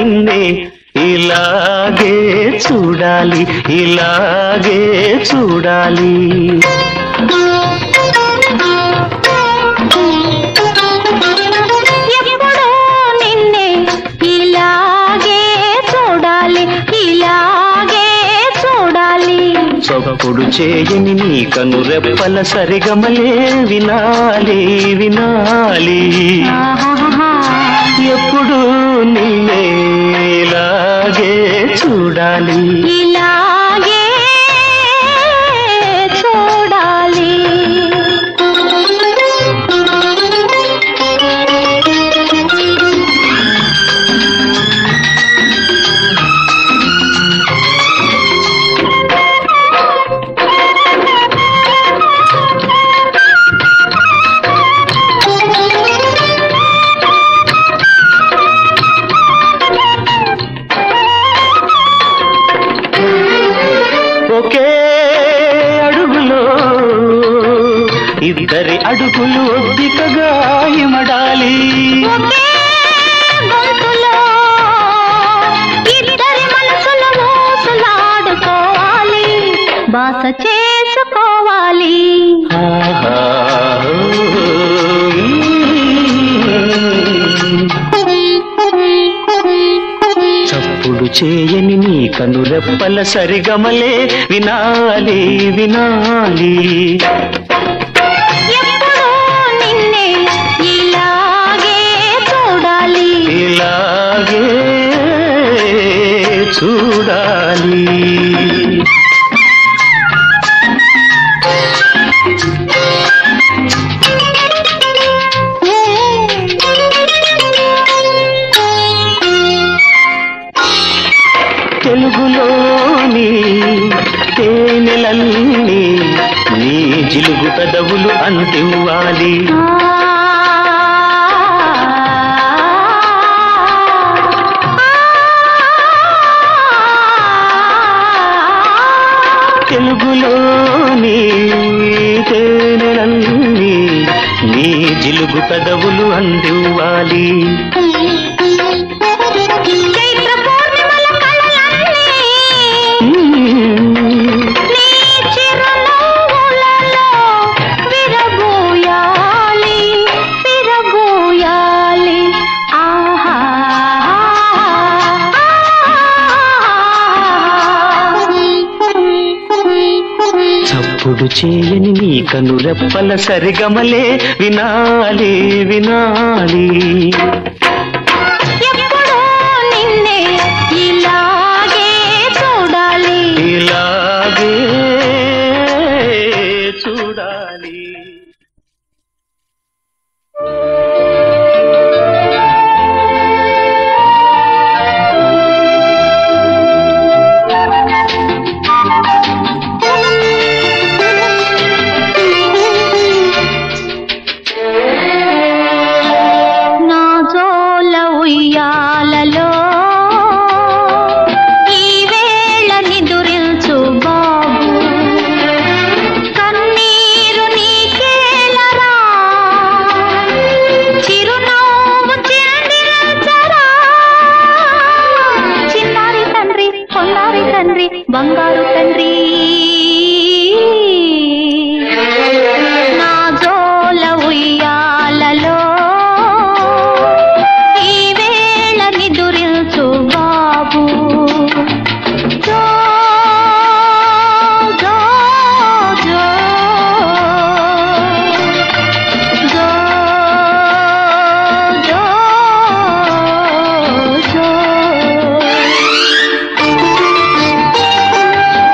నిన్నే ఇలాగే చూడాలి ఇలాగే చూడాలి ఎప్పుడూ నిన్నే ఇలాగే చూడాలి ఇలాగే చూడాలి చప్పుడు చేయని నీ కను రెప్పల సరిగమలే వినాలి వినాలి ఆహాహా. ఎప్పుడు నిన్నే ఇలాగే చూడాలి ఇలాగే చూడాలి ఒకే అడుగులో ఇద్దరి అడుగులు ఒద్దికగా ఇమడాలి ఒకే గొంతులో ఇద్దరి మనసులు ఊసులాడుకోవాలి బాస చేసుకోవాలి ఆహా. చప్పుడు చేయని నీ కను రెప్పల సరిగమలే వినాలి వినాలి ఎప్పుడూ నిన్నే ఇలాగే చూడాలి ఇలాగే చూడాలి తెలుగులోని తేనెలన్నీ నీ జిలుగు పెదవులు అందివ్వాలి తెలుగులోని తేనెలన్నీ నీ జిలుగు పెదవులు అందివ్వాలి చైత్ర పూర్ణిమల కళలన్నీ నీ చిరునవ్వులలో విరబూయాలి విరబూయాలి ఆహా చప్పుడు చేయని నీ కను రెప్పల సరిగమలే వినాలి వినాలి ఎప్పుడూ నిన్నే ఇలాగే చూడాలి ఇలాగే చూడాలి నా జోల ఉయ్యాలలో ఈ వేళ నిదురించు బాబు కన్నీరు నీకేలరా చిరునవ్వు చిందించరా చిన్నారి తండ్రి కొన్నారి తండ్రి బంగారు తండ్రి నా జోల ఉయ్యాలలో ఈ వేళ నిదురించు బాబు జో జో జో జో జో జో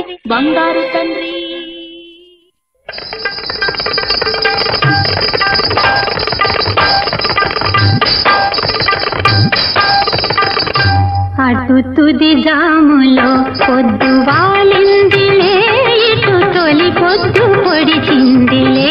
బంగారు తండ్రి అటు తుది జాములో పొద్దు వాలిందిలే ఇటు తొలి పొద్దు పొడిచిందిలే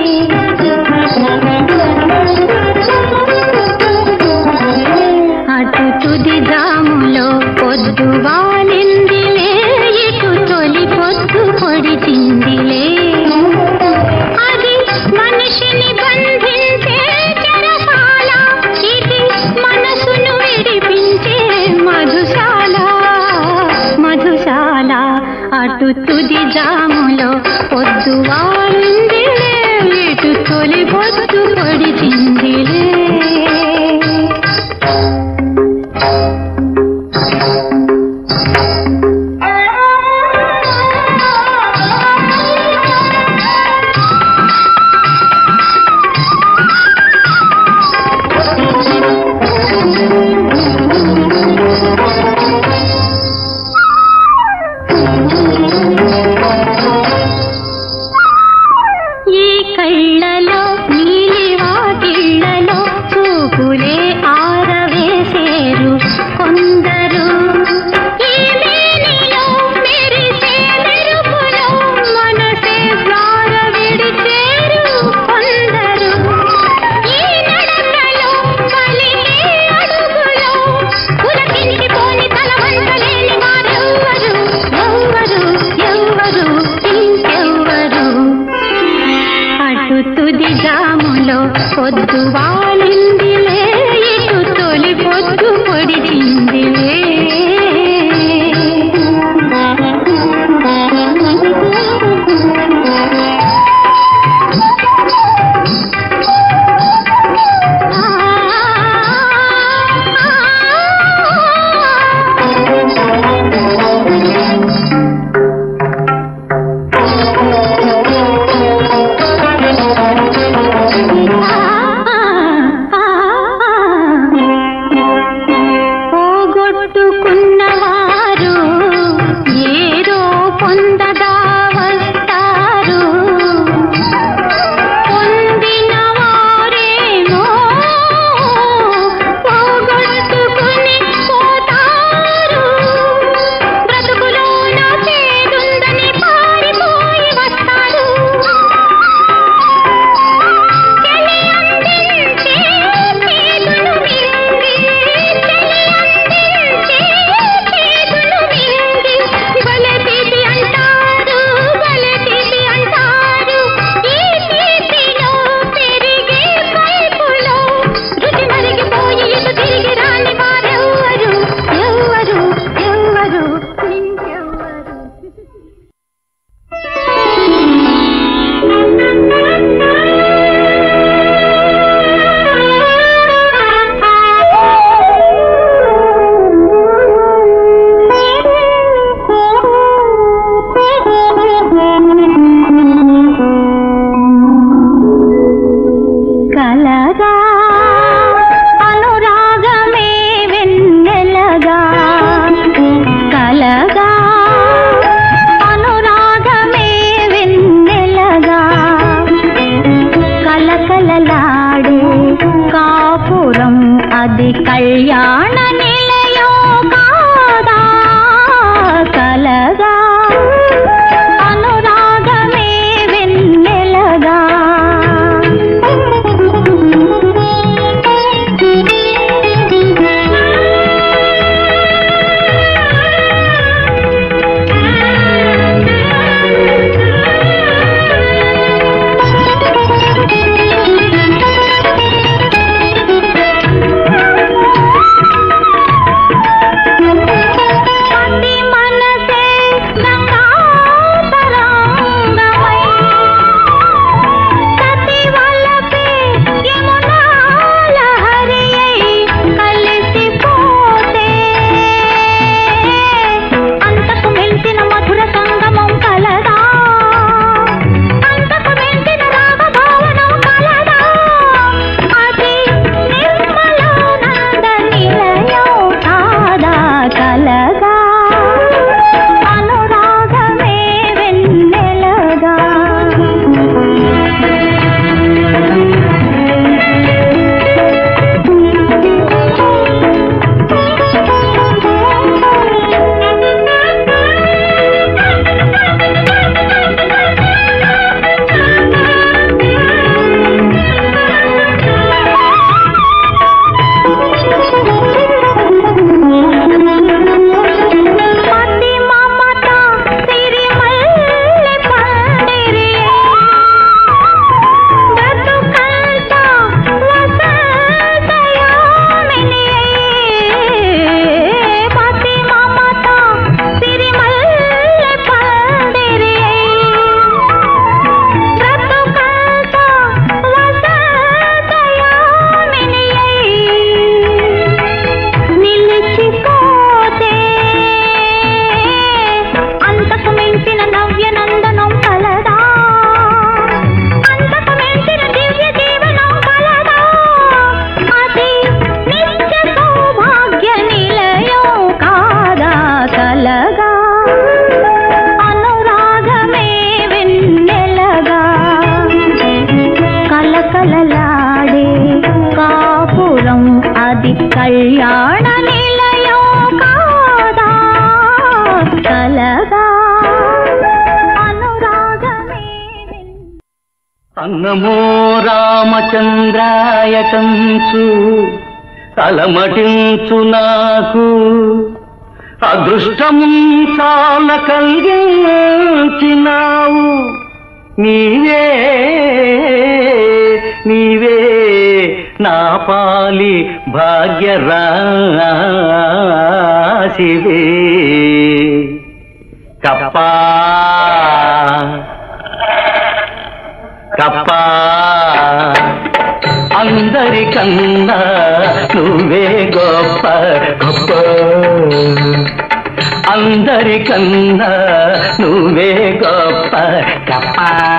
అటు తుది జాములో పొద్దు వాలిందిలే ఇటు తొలి పొద్దు పొడిచిందిలే అది మనిషిని బంధించే చెరసాల ఇది మనసును విడిపించే మధుశాల మధుశాల అటు తుది జాములో పొద్దు వాలిందిలే ఇటు తొలి పొద్దు పొడిచిందిలే నమో రామచంద్రాయ కంచు అలమటించు నాకు అదృష్టము చాల కలిగించినావు నీవే నీవే నా పాలి భాగ్యరాశివే కప్పా కప్పా అందరికన్నా నువ్వే గొప్ప గొప్ప అందరికన్నా నువ్వే గొప్ప కప్ప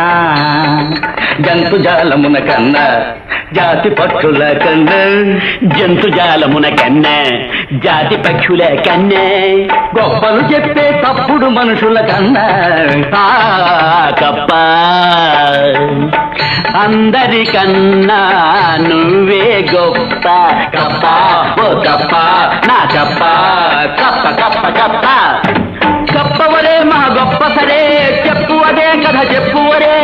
జంతుజాలమున కన్నా జాతి పక్షుల కన్నా జంతుజాలమున కన్నా జాతి పక్షుల కన్నా గొప్పలు చెప్పే తప్పుడు మనుషుల కన్నా ఆ కప్ప అందరికన్నా నువ్వే గొప్ప కప్ప ఓ కప్ప నా కప్ప కప్ప కప్ప కప్ప కప్పవరే మా గొప్ప సరే చెప్పు అదే కథ చెప్పువరే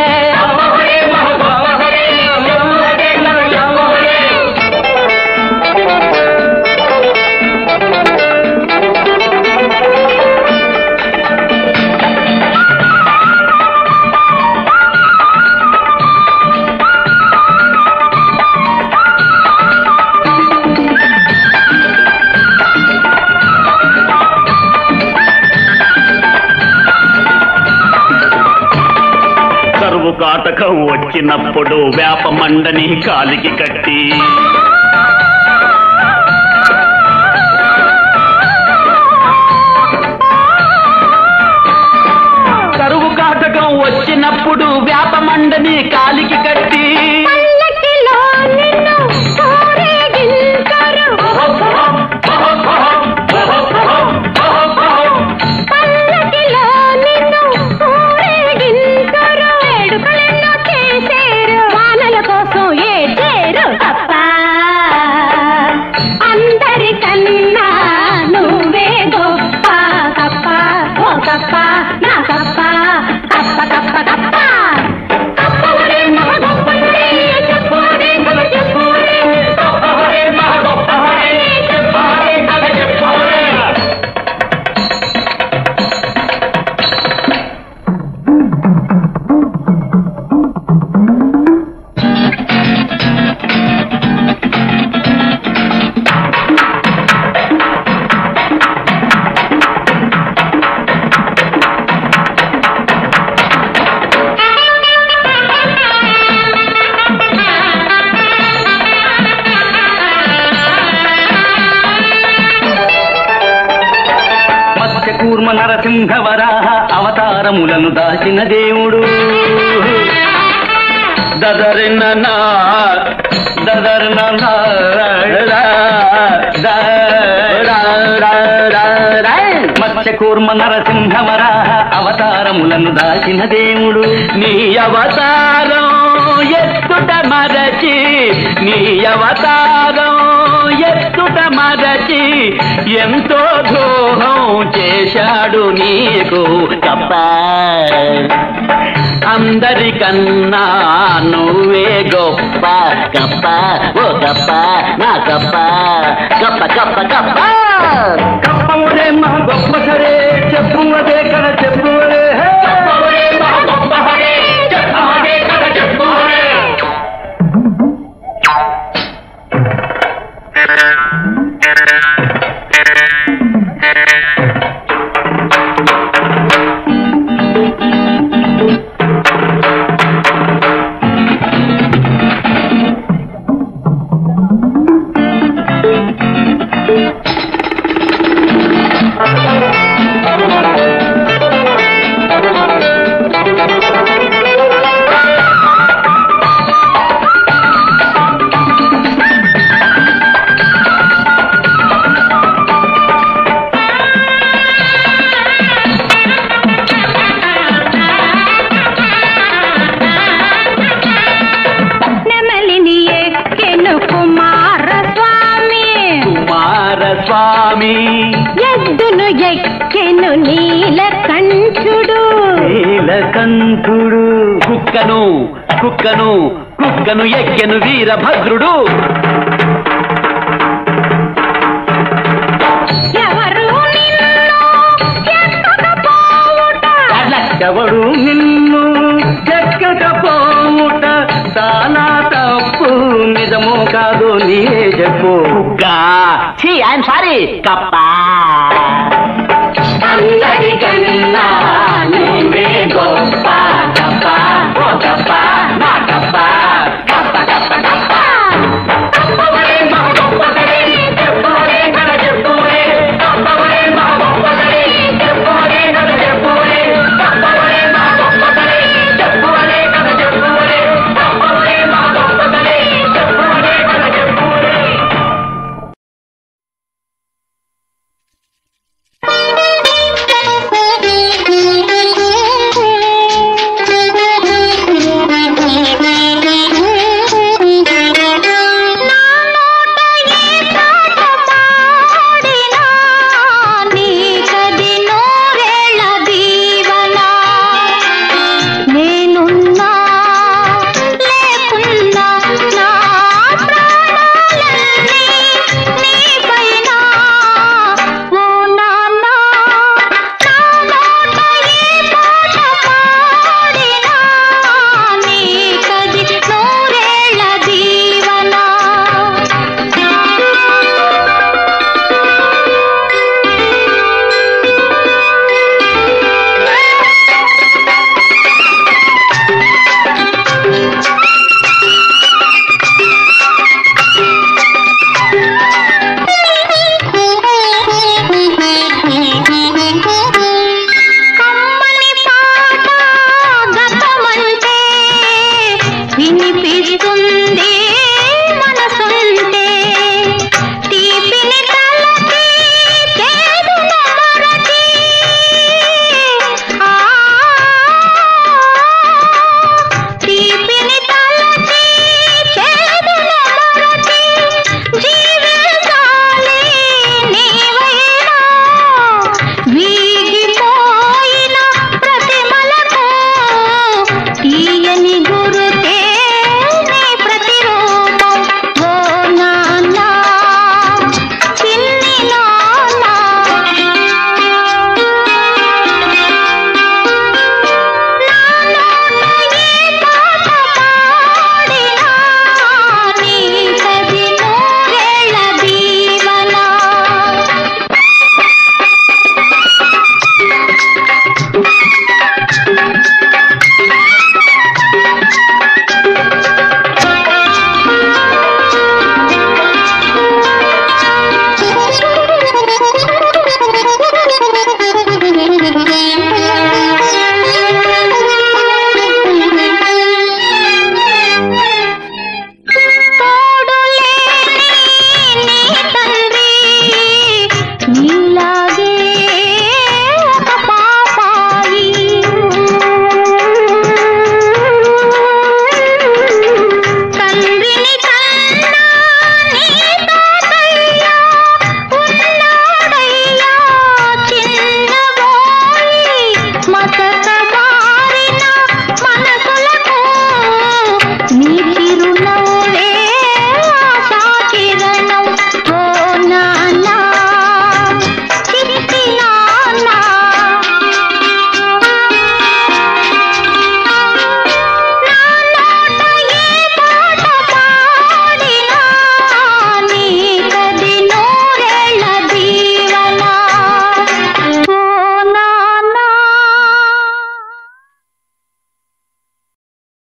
కరువు కాటకం వచ్చినప్పుడు వేప మండని కాలికి కట్టి కరువు కాటకం వచ్చినప్పుడు వేప మండని కాలికి కట్టి పల్లకిలో నిన్ను ఊరేగించరు. పల్లకిలో నిన్ను ఊరేగించరు. వేడుకలెన్నో చేసేరు. వానల కోసం ఏడ్చేరు. అబ్బా, అందరికన్నా నువ్వే గొప్ప కప్ప ఓ కప్ప నా కప్ప కప్ప కప్ప కప్ప కప్పవరే మా గొప్పవరే, చెప్పువరే కథ చెప్పువరే. కప్పవరే మా గొప్పవరే, చెప్పువరే కథ చెప్పువరే. మత్స్యకూర్మ నరసింహ వరాహ అవతారములను దాచిన దేవుడు దదరిన నా దదరిన నా రా, రా, రా, రా, రా, రా. మత్స్యకూర్మ నరసింహ వరాహ అవతారములను దాచిన దేవుడు నీ అవతారం ఎత్తుట మరచి నీ అవతారం ఎత్తుట మరచి ఎంతో ద్రోహం చేశాడు నీకు కప్ప అందరికన్నా నువ్వే గొప్ప కప్ప ఓ కప్ప నా కప్ప కప్ప కప్ప కప్ప కప్పవరే మా గొప్ప సరే చెప్పు అదే కథ చెప్పు నెమలిని ఎక్కెను కుమార స్వామి కుమారస్వామి ఎద్దును ఎక్కెను నీలకంఠుడు నీలకంఠుడు కుక్కను కుక్కను కుక్కను ఎక్కెను వీరభద్రుడు ఎవరు నిన్ను ఎక్కకపోవుట ఎవడు నిన్ను ఎక్కకపోవుట చాలా తప్పు నిజమో కాదు నీవే చెప్పు కుక్క ఐఎమ్ సారీ కప్ప అందరికన్నా నువ్వే గొప్ప